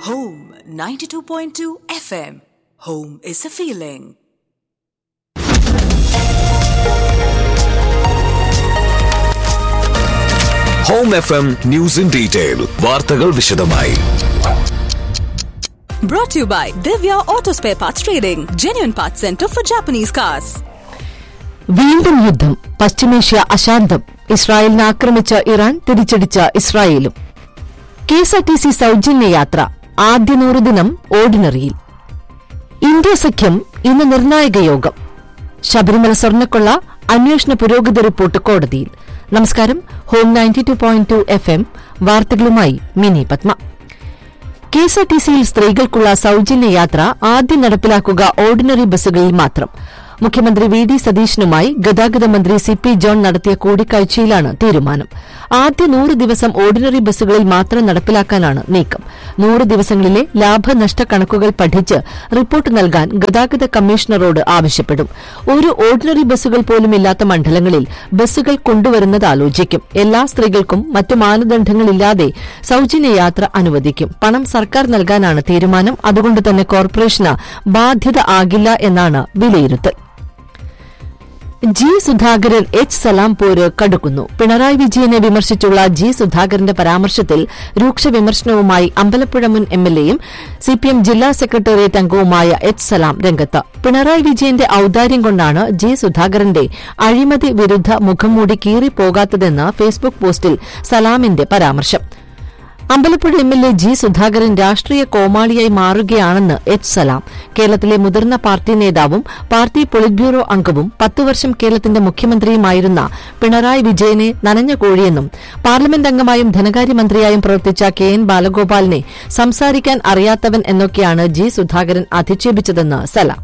Home 92.2 FM. Home is a feeling. Home F M news in detail വാർത്തകൾ വിശദമായി Brought to you by Divya Auto Spare Parts Trading, genuine parts center for Japanese cars. വീണ്ടും യുദ്ധം പശ്ചിമേഷ്യ അശാന്തം ഇസ്രായേലിനെ ആക്രമിച്ച Iran തിരിച്ചടിച്ച ഇസ്രായേലും KSRTC സൌജന്യ യാത്ര ആദ്യ നൂറ് ദിനം ഓർഡിനറിയിൽ ഇന്ത്യ സഖ്യം ഇന്ന് നിർണായക യോഗം ശബരിമല സ്വർണ്ണക്കൊള്ള അന്വേഷണ പുരോഗതി റിപ്പോർട്ട് കോടതിയിൽ നമസ്കാരം home ninety two point two F M വാർത്തകളുമായി മിനി പത്മ കെഎസ്ആർടിസിയിൽ സ്ത്രീകൾക്കുള്ള സൌജന്യ യാത്ര ആദ്യം നടപ്പിലാക്കുക ഓർഡിനറി ബസ്സുകളിൽ മാത്രം മുഖ്യമന്ത്രി വി ഡി സതീശനുമായി ഗതാഗത മന്ത്രി സി പി ജോൺ നടത്തിയ കൂടിക്കാഴ്ചയിലാണ് തീരുമാനം ആദ്യ നൂറ് ദിവസം ഓർഡിനറി ബസ്സുകളിൽ മാത്രം നടപ്പിലാക്കാനാണ് നീക്കം നൂറ് ദിവസങ്ങളിലെ ലാഭനഷ്ട കണക്കുകൾ പഠിച്ച് റിപ്പോർട്ട് നൽകാൻ ഗതാഗത കമ്മീഷണറോട് ആവശ്യപ്പെടും ഒരു ഓർഡിനറി ബസ്സുകൾ പോലും ഇല്ലാത്ത മണ്ഡലങ്ങളിൽ ബസ്സുകൾ കൊണ്ടുവരുന്നത് ആലോചിക്കും എല്ലാ സ്ത്രീകൾക്കും മറ്റു മാനദണ്ഡങ്ങളില്ലാതെ സൌജന്യ യാത്ര അനുവദിക്കും പണം സർക്കാർ നൽകാനാണ് തീരുമാനം അതുകൊണ്ട് തന്നെ കോർപ്പറേഷന് ബാധ്യത ആകില്ല എന്നാണ് വിലയിരുത്തൽ ജി സുധാകരൻ എച്ച് സലാം പോര് കടുക്കുന്നു പിണറായി വിജയനെ വിമർശിച്ചുള്ള ജി സുധാകരന്റെ പരാമർശത്തിൽ രൂക്ഷ വിമർശനവുമായി അമ്പലപ്പുഴ മുൻ എംഎൽഎയും സിപിഎം ജില്ലാ സെക്രട്ടേറിയറ്റ് അംഗവുമായ എച്ച് സലാം രംഗത്ത് പിണറായി വിജയന്റെ ഔദാര്യം കൊണ്ടാണ് ജി സുധാകരന്റെ അഴിമതി വിരുദ്ധ മുഖംമൂടി കീറിപ്പോകാത്തതെന്ന് ഫേസ്ബുക്ക് പോസ്റ്റിൽ സലാമിന്റെ പരാമർശം Ambalappuzha M L A G Sudhakaran രാഷ്ട്രീയ കോമാളിയായി മാറുകയാണെന്ന് എച്ച് സലാം കേരളത്തിലെ മുതിർന്ന പാർട്ടി നേതാവും പാർട്ടി പൊളിറ്റ് ബ്യൂറോ അംഗവും പത്തു വർഷം കേരളത്തിന്റെ മുഖ്യമന്ത്രിയുമായിരുന്ന പിണറായി വിജയനെ നനഞ്ഞ കോഴിയെന്നും പാർലമെന്റ് അംഗമായും ധനകാര്യമന്ത്രിയായും പ്രവർത്തിച്ച കെ എൻ ബാലഗോപാലിനെ സംസാരിക്കാൻ അറിയാത്തവൻ എന്നൊക്കെയാണ് ജി സുധാകരൻ അധിക്ഷേപിച്ചതെന്ന് സലാം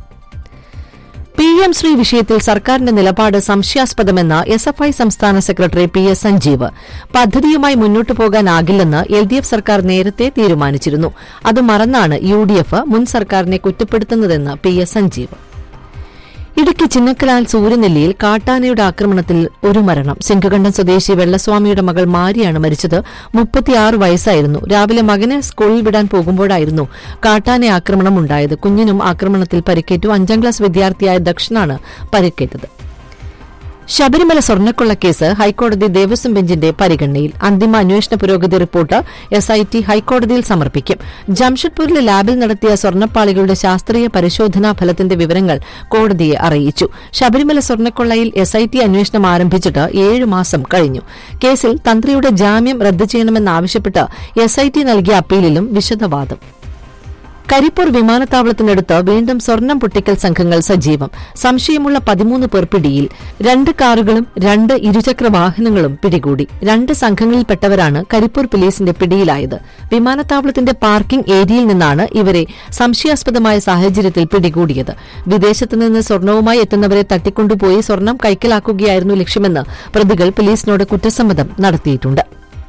പി എം ശ്രീ വിഷയത്തിൽ സർക്കാരിന്റെ നിലപാട് സംശയാസ്പദമെന്ന് എസ് എഫ് ഐ സംസ്ഥാന സെക്രട്ടറി പി എസ് സഞ്ജീവ് പദ്ധതിയുമായി മുന്നോട്ടു പോകാനാകില്ലെന്ന് എൽ ഡി എഫ് സർക്കാർ നേരത്തെ തീരുമാനിച്ചിരുന്നു അത് മറന്നാണ് യു ഡി എഫ് മുൻ സർക്കാരിനെ കുറ്റപ്പെടുത്തുന്നതെന്ന് പി എസ് സഞ്ജീവ് ഇടുക്കി ചിന്നക്കലാൽ സൂര്യനെല്ലിയിൽ കാട്ടാനയുടെ ആക്രമണത്തിൽ ഒരു മരണം സിംഹകണ്ഠം സ്വദേശി വെള്ളസ്വാമിയുടെ മകൾ മാരിയാണ് മരിച്ചത് മുപ്പത്തിയാറ് വയസ്സായിരുന്നു രാവിലെ മകനെ സ്കൂളിൽ വിടാൻ പോകുമ്പോഴായിരുന്നു കാട്ടാന ആക്രമണം ഉണ്ടായത് കുഞ്ഞിനും ആക്രമണത്തിൽ പരിക്കേറ്റു അഞ്ചാം ക്ലാസ് വിദ്യാർത്ഥിയായ ദക്ഷനാണ് പരിക്കേറ്റത് ശബരിമല സ്വർണ്ണക്കൊള്ളക്കേസ് ഹൈക്കോടതി ദേവസ്വം ബെഞ്ചിന്റെ പരിഗണനയിൽ അന്തിമ അന്വേഷണ പുരോഗതി റിപ്പോർട്ട് എസ്ഐടി ഹൈക്കോടതിയിൽ സമർപ്പിക്കും ജംഷഡ്പൂരിലെ ലാബിൽ നടത്തിയ സ്വർണ്ണപ്പാളികളുടെ ശാസ്ത്രീയ പരിശോധനാ ഫലത്തിന്റെ വിവരങ്ങൾ കോടതിയെ അറിയിച്ചു ശബരിമല സ്വർണ്ണക്കൊള്ളയിൽ എസ്ഐടി അന്വേഷണം ആരംഭിച്ചിട്ട് ഏഴ് മാസം കഴിഞ്ഞു കേസിൽ തന്ത്രിയുടെ ജാമ്യം റദ്ദു ചെയ്യണമെന്നാവശ്യപ്പെട്ട് എസ്ഐടി നൽകിയ അപ്പീലിലും വിശദവാദം കരിപ്പൂർ വിമാനത്താവളത്തിനടുത്ത് വീണ്ടും സ്വർണം പൊട്ടിക്കൽ സംഘങ്ങൾ സജീവം സംശയമുള്ള പതിമൂന്ന് പേർ പിടിയിൽ രണ്ട് കാറുകളും രണ്ട് ഇരുചക്ര വാഹനങ്ങളും പിടികൂടി രണ്ട് സംഘങ്ങളിൽപ്പെട്ടവരാണ് കരിപ്പൂർ പോലീസിന്റെ പിടിയിലായത് വിമാനത്താവളത്തിന്റെ പാർക്കിംഗ് ഏരിയയിൽ നിന്നാണ് ഇവരെ സംശയാസ്പദമായ സാഹചര്യത്തിൽ പിടികൂടിയത് വിദേശത്ത് നിന്ന് സ്വർണവുമായി എത്തുന്നവരെ തട്ടിക്കൊണ്ടുപോയി സ്വർണം കൈക്കലാക്കുകയായിരുന്നു ലക്ഷ്യമെന്ന് പ്രതികൾ പോലീസിനോട് കുറ്റസമ്മതം നടത്തിയിട്ടുണ്ട്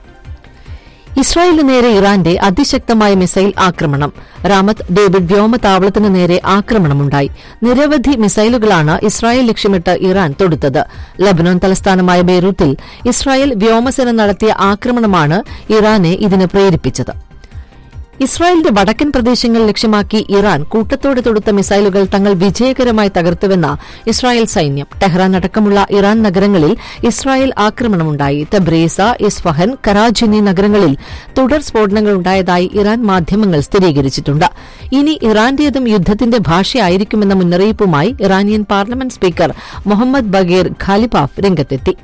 ഇസ്രായേലിന് നേരെ ഇറാന്റെ അതിശക്തമായ മിസൈൽ ആക്രമണം റാമത്ത് ഡേവിഡ് വ്യോമതാവളത്തിന് നേരെ ആക്രമണമുണ്ടായി നിരവധി മിസൈലുകളാണ് ഇസ്രായേൽ ലക്ഷ്യമിട്ട് ഇറാൻ തൊടുത്തത് ലബനോൻ തലസ്ഥാനമായ ബെയ്റൂത്തിൽ ഇസ്രായേൽ വ്യോമസേന നടത്തിയ ആക്രമണമാണ് ഇറാനെ ഇതിന് പ്രേരിപ്പിച്ചത് ഇസ്രായേലിന്റെ വടക്കൻ പ്രദേശങ്ങൾ ലക്ഷ്യമാക്കി ഇറാൻ കൂട്ടത്തോടെ തൊടുത്ത മിസൈലുകൾ തങ്ങൾ വിജയകരമായി തകർത്തുവെന്ന ഇസ്രായേൽ സൈന്യം ടെഹ്റാൻ അടക്കമുള്ള ഇറാൻ നഗരങ്ങളിൽ ഇസ്രായേൽ ആക്രമണമുണ്ടായി തബ്രേസ ഇസ്ഫഹൻ കറാജ് എന്നീ നഗരങ്ങളിൽ തുടർ സ്ഫോടനങ്ങൾ ഉണ്ടായതായി ഇറാൻ മാധ്യമങ്ങൾ സ്ഥിരീകരിച്ചിട്ടുണ്ട് ഇനി ഇറാന്റേതും യുദ്ധത്തിന്റെ ഭാഷയായിരിക്കുമെന്ന മുന്നറിയിപ്പുമായി Iranian parliament speaker Mohammad Bagher Ghalibaf രംഗത്തെത്തി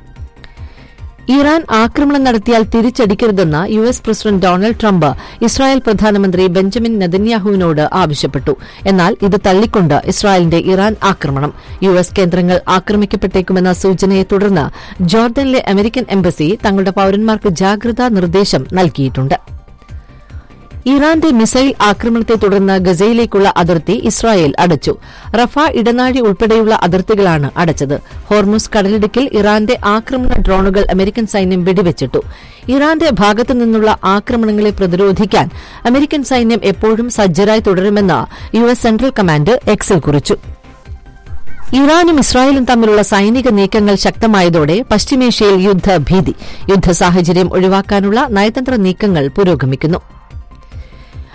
ഇറാൻ ആക്രമണം നടത്തിയാൽ തിരിച്ചടിക്കരുതെന്ന് U S president Donald Trump Israel പ്രധാനമന്ത്രി ബെഞ്ചമിൻ നെതന്യാഹുവിനോട് ആവശ്യപ്പെട്ടു എന്നാൽ ഇത് തള്ളിക്കൊണ്ട് ഇസ്രായേലിന്റെ ഇറാൻ ആക്രമണം യു എസ് കേന്ദ്രങ്ങൾ ആക്രമിക്കപ്പെട്ടേക്കുമെന്ന സൂചനയെ തുടർന്ന് ജോർദനിലെ അമേരിക്കൻ എംബസി തങ്ങളുടെ പൌരന്മാർക്ക് ജാഗ്രതാ നിർദ്ദേശം നൽകിയിട്ടുണ്ട് ഇറാന്റെ മിസൈൽ ആക്രമണത്തെ തുടർന്ന് ഗസയിലേക്കുള്ള അതിർത്തി ഇസ്രായേൽ അടച്ചു റഫ ഇടനാഴി ഉൾപ്പെടെയുള്ള അതിർത്തികളാണ് അടച്ചത് ഹോർമുസ് കടലിടുക്കിൽ ഇറാന്റെ ആക്രമണ ഡ്രോണുകൾ അമേരിക്കൻ സൈന്യം വെടിവെച്ചിട്ടു ഇറാന്റെ ഭാഗത്തു നിന്നുള്ള ആക്രമണങ്ങളെ പ്രതിരോധിക്കാൻ അമേരിക്കൻ സൈന്യം എപ്പോഴും സജ്ജരായി തുടരുമെന്ന് യു എസ് സെൻട്രൽ കമാൻഡ് എക്സിൽ കുറിച്ചു ഇറാനും ഇസ്രായേലും തമ്മിലുള്ള സൈനിക നീക്കങ്ങൾ ശക്തമായതോടെ പശ്ചിമേഷ്യയിൽ യുദ്ധഭീതി യുദ്ധ സാഹചര്യം ഒഴിവാക്കാനുള്ള നയതന്ത്ര നീക്കങ്ങൾ പുരോഗമിക്കുന്നു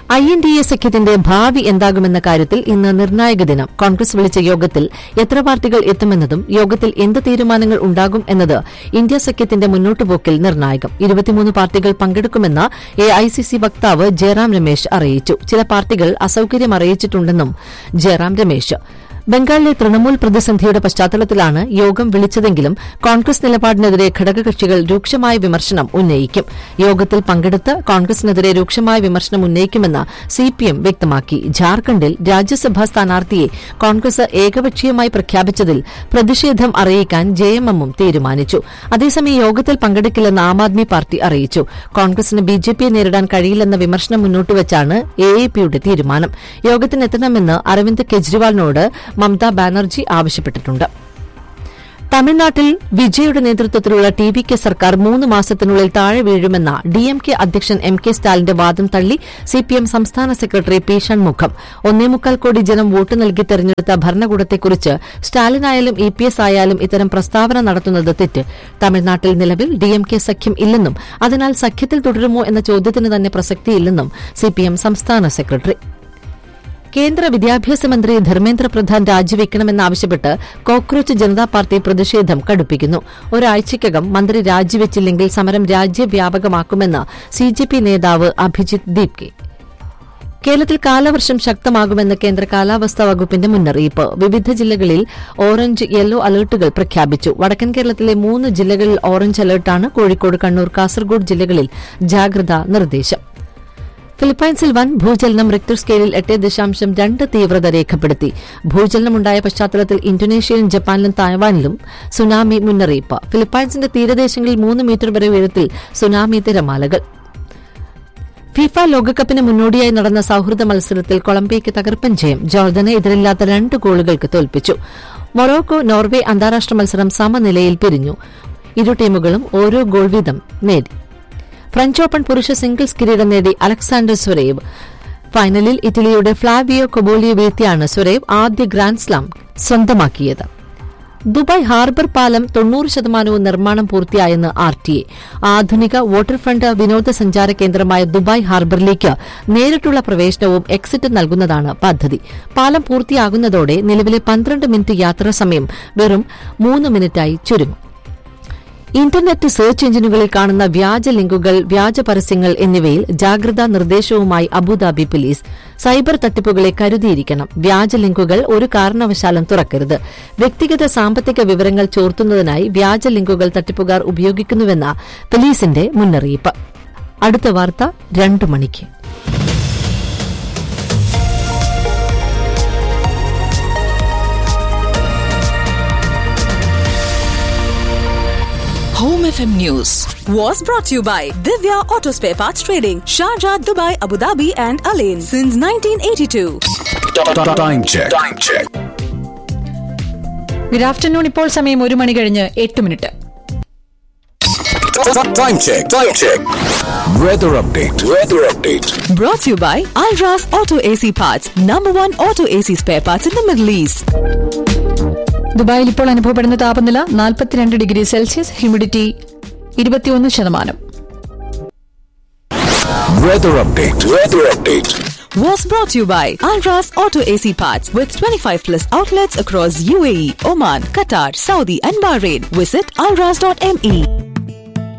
ഐ എൻ ഡി എ സഖ്യത്തിന്റെ ഭാവി എന്താകുമെന്ന കാര്യത്തിൽ ഇന്ന് നിർണായക ദിനം കോൺഗ്രസ് വിളിച്ച യോഗത്തിൽ എത്ര പാർട്ടികൾ എത്തുമെന്നതും യോഗത്തിൽ എന്ത് തീരുമാനങ്ങൾ ഉണ്ടാകും എന്നത് ഇന്ത്യ സഖ്യത്തിന്റെ മുന്നോട്ടുപോക്കിൽ നിർണായകം ഇരുപത്തിമൂന്ന് പാർട്ടികൾ പങ്കെടുക്കുമെന്ന് എ ഐ സി സി വക്താവ് ജയറാം രമേശ് അറിയിച്ചു ചില പാർട്ടികൾ അസൌകര്യം അറിയിച്ചിട്ടുണ്ടെന്നും ജയറാം രമേശ് ബംഗാളിലെ തൃണമൂൽ പ്രതിസന്ധിയുടെ പശ്ചാത്തലത്തിലാണ് യോഗം വിളിച്ചതെങ്കിലും കോൺഗ്രസ് നിലപാടിനെതിരെ ഘടകകക്ഷികൾ രൂക്ഷമായ വിമർശനം ഉന്നയിക്കും യോഗത്തിൽ പങ്കെടുത്ത് കോൺഗ്രസിനെതിരെ രൂക്ഷമായ വിമർശനം ഉന്നയിക്കുമെന്ന് സിപിഎം വ്യക്തമാക്കി ജാർഖണ്ഡിൽ രാജ്യസഭാ സ്ഥാനാർത്ഥിയെ കോൺഗ്രസ് ഏകപക്ഷീയമായി പ്രഖ്യാപിച്ചതിൽ പ്രതിഷേധം അറിയിക്കാൻ ജെഎംഎമ്മും തീരുമാനിച്ചു അതേസമയം യോഗത്തിൽ പങ്കെടുക്കില്ലെന്ന് ആം ആദ്മി പാർട്ടി അറിയിച്ചു കോൺഗ്രസിന് ബിജെപിയെ നേരിടാൻ കഴിയില്ലെന്ന വിമർശനം മുന്നോട്ടുവച്ചാണ് എഎപിയുടെ തീരുമാനം യോഗത്തിനെത്തണമെന്ന് അരവിന്ദ് കെജ്രിവാളിനോട് മമതാ ബാനർജി ആവശ്യപ്പെട്ടിട്ടുണ്ട് തമിഴ്നാട്ടിൽ വിജയുടെ നേതൃത്വത്തിലുള്ള ടി വി കെ സർക്കാർ മൂന്ന് മാസത്തിനുള്ളിൽ താഴെ വീഴുമെന്ന ഡി എം കെ അധ്യക്ഷൻ എം കെ സ്റ്റാലിന്റെ വാദം തള്ളി സിപിഎം സംസ്ഥാന സെക്രട്ടറി പി ഷൺമുഖം ഒന്നേമുക്കാൽ കോടി ജനം വോട്ട് നൽകി തെരഞ്ഞെടുത്ത ഭരണകൂടത്തെക്കുറിച്ച് സ്റ്റാലിനായാലും ഇ പി എസ് ആയാലും ഇത്തരം പ്രസ്താവന നടത്തുന്നത് തെറ്റ് തമിഴ്നാട്ടിൽ നിലവിൽ ഡി എം കെ സഖ്യം ഇല്ലെന്നും അതിനാൽ സഖ്യത്തിൽ തുടരുമോ എന്ന ചോദ്യത്തിന് തന്നെ പ്രസക്തിയില്ലെന്നും സിപിഎം സംസ്ഥാന സെക്രട്ടറി കേന്ദ്ര വിദ്യാഭ്യാസ മന്ത്രി ധർമ്മേന്ദ്ര പ്രധാൻ രാജിവെക്കണമെന്നാവശ്യപ്പെട്ട് കോക്രോച്ച് ജനതാ പാർട്ടി പ്രതിഷേധം കടുപ്പിക്കുന്നു ഒരാഴ്ചയ്ക്കകം മന്ത്രി രാജിവെച്ചില്ലെങ്കിൽ സമരം രാജ്യവ്യാപകമാക്കുമെന്ന് സിജെപി നേതാവ് അഭിജിത് ദീപ്കെ കേരളത്തിൽ കാലവർഷം ശക്തമാകുമെന്ന് കേന്ദ്ര കാലാവസ്ഥാ വകുപ്പിന്റെ മുന്നറിയിപ്പ് വിവിധ ജില്ലകളിൽ ഓറഞ്ച് യെല്ലോ അലർട്ടുകൾ പ്രഖ്യാപിച്ചു വടക്കൻ കേരളത്തിലെ മൂന്ന് ജില്ലകളിൽ ഓറഞ്ച് അലർട്ടാണ് കോഴിക്കോട് കണ്ണൂർ കാസർഗോഡ് ജില്ലകളിൽ ജാഗ്രതാ നിർദ്ദേശം ഫിലിപ്പൈൻസിൽ വൻ ഭൂചലനം റിക്ടർ സ്കെയിലിൽ എട്ട് ദശാംശം രണ്ട് തീവ്രത രേഖപ്പെടുത്തി ഭൂചലനമുണ്ടായ പശ്ചാത്തലത്തിൽ ഇന്തോനേഷ്യയിലും ജപ്പാനിലും തായ്വാനിലും സുനാമി മുന്നറിയിപ്പ് ഫിലിപ്പൈൻസിന്റെ തീരദേശങ്ങളിൽ മൂന്ന് മീറ്റർ വരെ ഉയരത്തിൽ സുനാമി തിരമാലകൾ ഫിഫ ലോകകപ്പിന് മുന്നോടിയായി നടന്ന സൌഹൃദ മത്സരത്തിൽ കൊളംബിയയ്ക്ക് തകർപ്പൻ ജയം ജോർദനെ എതിരില്ലാത്ത രണ്ട് ഗോളുകൾക്ക് തോൽപ്പിച്ചു മൊറോക്കോ നോർവേ അന്താരാഷ്ട്ര മത്സരം സമനിലയിൽ പിരിഞ്ഞു ഇരു ടീമുകളും ഓരോ ഗോൾ വീതം നേടി ഫ്രഞ്ച് ഓപ്പൺ പുരുഷ സിംഗിൾസ് കിരീടം നേടി അലക്സാണ്ടർ സ്വരേവ് ഫൈനലിൽ ഇറ്റലിയുടെ ഫ്ലാവിയോ കൊബോളിയെ വീഴ്ത്തിയാണ് സ്വരേവ് ആദ്യ ഗ്രാൻഡ് സ്ലാം സ്വന്തമാക്കിയത് ദുബായ് ഹാർബർ പാലം തൊണ്ണൂറ് ശതമാനവും നിർമ്മാണം പൂർത്തിയായെന്ന് ആർ ടി എ ആധുനിക വാട്ടർഫ്രണ്ട് വിനോദസഞ്ചാര കേന്ദ്രമായ ദുബായ് ഹാർബറിലേക്ക് നേരിട്ടുള്ള പ്രവേശനവും എക്സിറ്റ് നൽകുന്നതാണ് പദ്ധതി പാലം പൂർത്തിയാകുന്നതോടെ നിലവിലെ പന്ത്രണ്ട് മിനിറ്റ് യാത്രാ സമയം വെറും മൂന്ന് മിനിറ്റായി ചുരുങ്ങും ഇന്റർനെറ്റ് സെർച്ച് എഞ്ചിനുകളിൽ കാണുന്ന വ്യാജ ലിങ്കുകൾ വ്യാജ പരസ്യങ്ങൾ എന്നിവയിൽ ജാഗ്രതാ നിർദ്ദേശവുമായി അബുദാബി പോലീസ് സൈബർ തട്ടിപ്പുകളെ കരുതിയിരിക്കണം വ്യാജ ലിങ്കുകൾ ഒരു കാരണവശാലും തുറക്കരുത് വ്യക്തിഗത സാമ്പത്തിക വിവരങ്ങൾ ചോർത്തുന്നതിനായി വ്യാജ ലിങ്കുകൾ തട്ടിപ്പുകാർ ഉപയോഗിക്കുന്നുവെന്ന പോലീസിന്റെ മുന്നറിയിപ്പ് അടുത്ത വാർത്ത രണ്ട് മണിക്ക് Home FM News was brought to you by Divya Auto Spare Parts Trading, Sharjah, Dubai, Abu Dhabi, and Alain since 1982. Time check. Time check. Good afternoon ഇപ്പോൾ സമയം ഒരു മണി കഴിഞ്ഞ് എട്ട് minute Time check. Time check. Weather update. Weather update. Brought to you by Alras Auto AC Parts, number one auto AC spare parts in the Middle East. ദുബായിൽ ഇപ്പോൾ അനുഭവപ്പെടുന്ന താപനില നാൽപ്പത്തിരണ്ട് ഡിഗ്രി സെൽഷ്യസ് ഹ്യൂമിഡിറ്റി ഇരുപത്തിയൊന്ന് ശതമാനം Weather update. Weather update. Was brought to you by Alras Auto AC Parts with 25 plus outlets across UAE, Oman, Qatar, Saudi, and Bahrain. Visit alras.me.